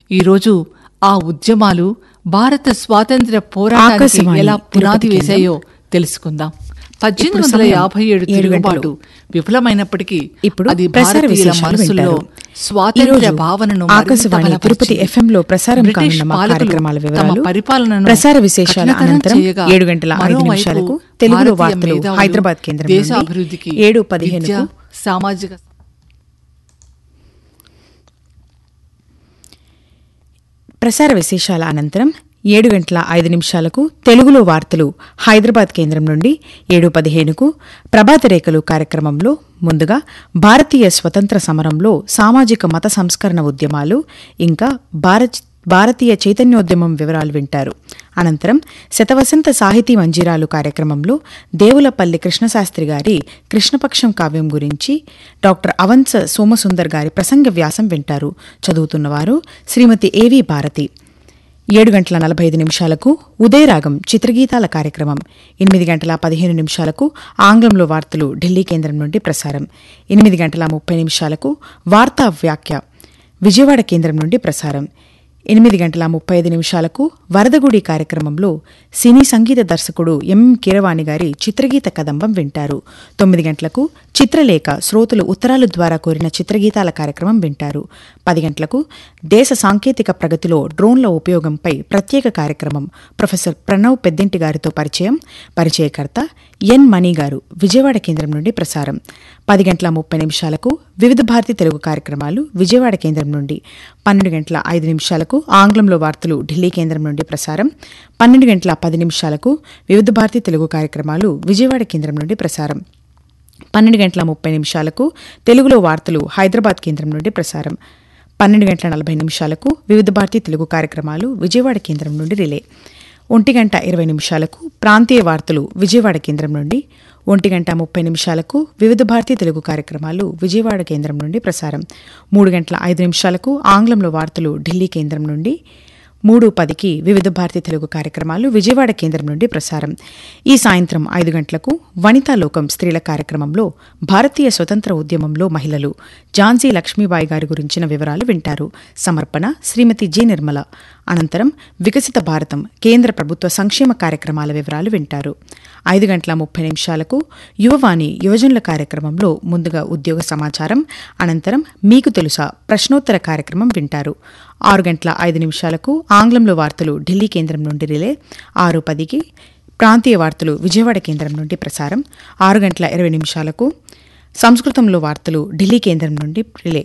ఈరోజు ఆ ఉద్యమాలు భారత స్వాతంత్ర్య పోరాటానికి ఆకాశవాణి ఎలా పునాది తిరుపతి వేశాయో తెలుసుకుందాం పద్దెనిమిది ఇప్పుడు వందల సమయం యాభై ఏడు ఏడు తిరుగుబాటు విఫలమైనప్పటికీ ఇప్పుడు అది ప్రసార భారతీయుల విశేషాలు మనసుల్లో వింటారు. స్వాతంత్ర్య ఈరోజు భావనను మరింత ఆకాశవాణి బలపరిచింది. తిరుపతి FM లో ప్రసారం బ్రిటిష్ కానున్న మా పాలకులు కార్యక్రమాల తమ వివరాలు, పరిపాలనను ప్రసార విశేషాల కఠినతరం అనంతరం చేయగా ఏడు గంటల ఐదు మరోవైపు నిమిషాలకు తెలుగులో భారతీయ వార్తలు మేధావులు హైదరాబాద్ కేంద్రం దేశ నుండి అభివృద్ధికి ఏడు పదిహేనుకు విద్య, సామాజిక ప్రసార విశేషాల అనంతరం ఏడు గంటల ఐదు నిమిషాలకు తెలుగులో వార్తలు హైదరాబాద్ కేంద్రం నుండి ఏడు పదిహేనుకు ప్రభాత రేఖలు కార్యక్రమంలో ముందుగా భారతీయ స్వతంత్ర సమరంలో సామాజిక మత సంస్కరణ ఉద్యమాలు ఇంకా భారత్ భారతీయ చైతన్యోద్యమం వివరాలు వింటారు అనంతరం శతవసంత సాహితీ మంజీరాలు కార్యక్రమంలో దేవులపల్లి కృష్ణశాస్త్రి గారి కృష్ణపక్షం కావ్యం గురించి డాక్టర్ అవంశ సోమసుందర్ గారి ప్రసంగ వ్యాసం వింటారు చదువుతున్నవారు శ్రీమతి ఏవి భారతి ఏడు గంటల నలభై ఐదు నిమిషాలకు ఉదయరాగం చిత్రగీతాల కార్యక్రమం ఎనిమిది గంటల పదిహేను నిమిషాలకు ఆంగ్లంలో వార్తలు ఢిల్లీ కేంద్రం నుండి ప్రసారం ఎనిమిది గంటల ముప్పై నిమిషాలకు వార్తా వ్యాఖ్య విజయవాడ కేంద్రం నుండి ప్రసారం ఎనిమిది గంటల ముప్పై ఐదు నిమిషాలకు వరదగుడి కార్యక్రమంలో సినీ సంగీత దర్శకుడు ఎం కీరవాణి గారి చిత్రగీత కదంబం వింటారు తొమ్మిది గంటలకు చిత్రలేఖ శ్రోతలు ఉత్తరాల ద్వారా కోరిన చిత్రగీతాల కార్యక్రమం వింటారు పది గంటలకు దేశ సాంకేతిక ప్రగతిలో డ్రోన్ల ఉపయోగంపై ప్రత్యేక కార్యక్రమం ప్రొఫెసర్ ప్రణవ్ పెద్దింటి గారితో పరిచయం పరిచయకర్త ఎన్ మణి గారు విజయవాడ కేంద్రం నుండి ప్రసారం పది గంటల ముప్పై నిమిషాలకు వివిధ భారతి తెలుగు కార్యక్రమాలు విజయవాడ కేంద్రం నుండి పన్నెండు గంటల ఐదు నిమిషాలకు ఆంగ్లంలో వార్తలు ఢిల్లీ కేంద్రం నుండి ప్రసారం పన్నెండు గంటల పది నిమిషాలకు వివిధ భారతి తెలుగు కార్యక్రమాలు విజయవాడ కేంద్రం నుండి ప్రసారం పన్నెండు గంటల ముప్పై నిమిషాలకు తెలుగులో వార్తలు హైదరాబాద్ కేంద్రం నుండి ప్రసారం పన్నెండు గంటల నలభై నిమిషాలకు వివిధ భారతి తెలుగు కార్యక్రమాలు విజయవాడ కేంద్రం నుండి రిలే ఒంటి గంట ఇరవై నిమిషాలకు ప్రాంతీయ వార్తలు విజయవాడ కేంద్రం నుండి ఒంటి గంట ముప్పై నిమిషాలకు వివిధ భారతి తెలుగు కార్యక్రమాలు విజయవాడ కేంద్రం నుండి ప్రసారం మూడు గంటల ఐదు నిమిషాలకు ఆంగ్లంలో వార్తలు ఢిల్లీ కేంద్రం నుండి మూడు పదికి వివిధ భారతి తెలుగు కార్యక్రమాలు విజయవాడ కేంద్రం నుండి ప్రసారం ఈ సాయంత్రం ఐదు గంటలకు వనితా లోకం స్త్రీల కార్యక్రమంలో భారతీయ స్వతంత్ర ఉద్యమంలో మహిళలు ఝాన్సీ లక్ష్మీబాయి గారి గురించిన వివరాలు వింటారు సమర్పణ శ్రీమతి జి నిర్మల అనంతరం వికసిత భారతం కేంద్ర ప్రభుత్వ సంక్షేమ కార్యక్రమాల వివరాలు వింటారు ఐదు గంటల ముప్పై నిమిషాలకు యువవాణి యువజనుల కార్యక్రమంలో ముందుగా ఉద్యోగ సమాచారం అనంతరం మీకు తెలుసా ప్రశ్నోత్తర కార్యక్రమం వింటారు ఆరు గంటల ఐదు నిమిషాలకు ఆంగ్లంలో వార్తలు ఢిల్లీ కేంద్రం నుండి రిలే ఆరు పదికి ప్రాంతీయ వార్తలు విజయవాడ కేంద్రం నుండి ప్రసారం ఆరు గంటల ఇరవై నిమిషాలకు సంస్కృతంలో వార్తలు ఢిల్లీ కేంద్రం నుండి రిలే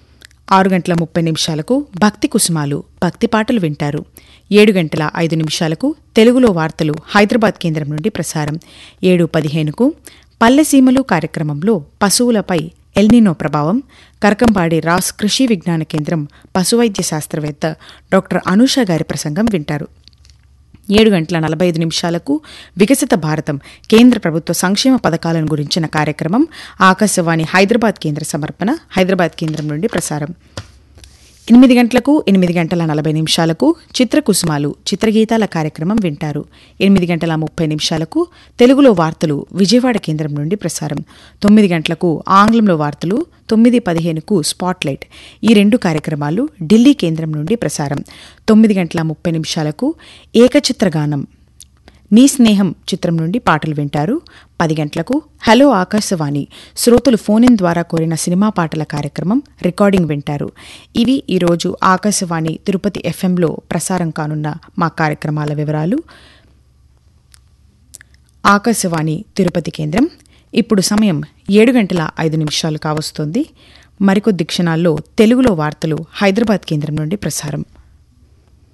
ఆరు గంటల ముప్పై నిమిషాలకు భక్తి కుసుమాలు భక్తి పాటలు వింటారు ఏడు గంటల ఐదు నిమిషాలకు తెలుగులో వార్తలు హైదరాబాద్ కేంద్రం నుండి ప్రసారం ఏడు పదిహేనుకు పల్లెసీమలు కార్యక్రమంలో పశువులపై ఎల్నినో ప్రభావం కరకంపాడి రాస్ కృషి విజ్ఞాన కేంద్రం పశువైద్య శాస్త్రవేత్త డాక్టర్ అనూష గారి ప్రసంగం వింటారు ఏడు గంటల నలభై ఐదు నిమిషాలకు వికసిత భారతం కేంద్ర ప్రభుత్వ సంక్షేమ పథకాలను గురించిన కార్యక్రమం ఆకాశవాణి హైదరాబాద్ కేంద్ర సమర్పణ హైదరాబాద్ కేంద్రం నుండి ప్రసారం ఎనిమిది గంటలకు ఎనిమిది గంటల నలభై నిమిషాలకు చిత్రకుసుమాలు చిత్రగీతాల కార్యక్రమం వింటారు ఎనిమిది గంటల ముప్పై నిమిషాలకు తెలుగులో వార్తలు విజయవాడ కేంద్రం నుండి ప్రసారం తొమ్మిది గంటలకు ఆంగ్లంలో వార్తలు తొమ్మిది పదిహేనుకు స్పాట్లైట్ ఈ రెండు కార్యక్రమాలు ఢిల్లీ కేంద్రం నుండి ప్రసారం తొమ్మిది గంటల ముప్పై నిమిషాలకు ఏకచిత్రగానం నీ స్నేహం చిత్రం నుండి పాటలు వింటారు పది గంటలకు హలో ఆకాశవాణి శ్రోతలు ఫోన్ ఇన్ ద్వారా కోరిన సినిమా పాటల కార్యక్రమం రికార్డింగ్ వింటారు ఇవి ఈరోజు ఆకాశవాణి తిరుపతి ఎఫ్ఎంలో ప్రసారం కానున్న మా కార్యక్రమాల వివరాలు ఆకాశవాణి తిరుపతి కేంద్రం ఇప్పుడు సమయం ఏడు గంటల ఐదు నిమిషాలు కావస్తోంది మరికొద్ది క్షణాల్లో తెలుగులో వార్తలు హైదరాబాద్ కేంద్రం నుండి ప్రసారం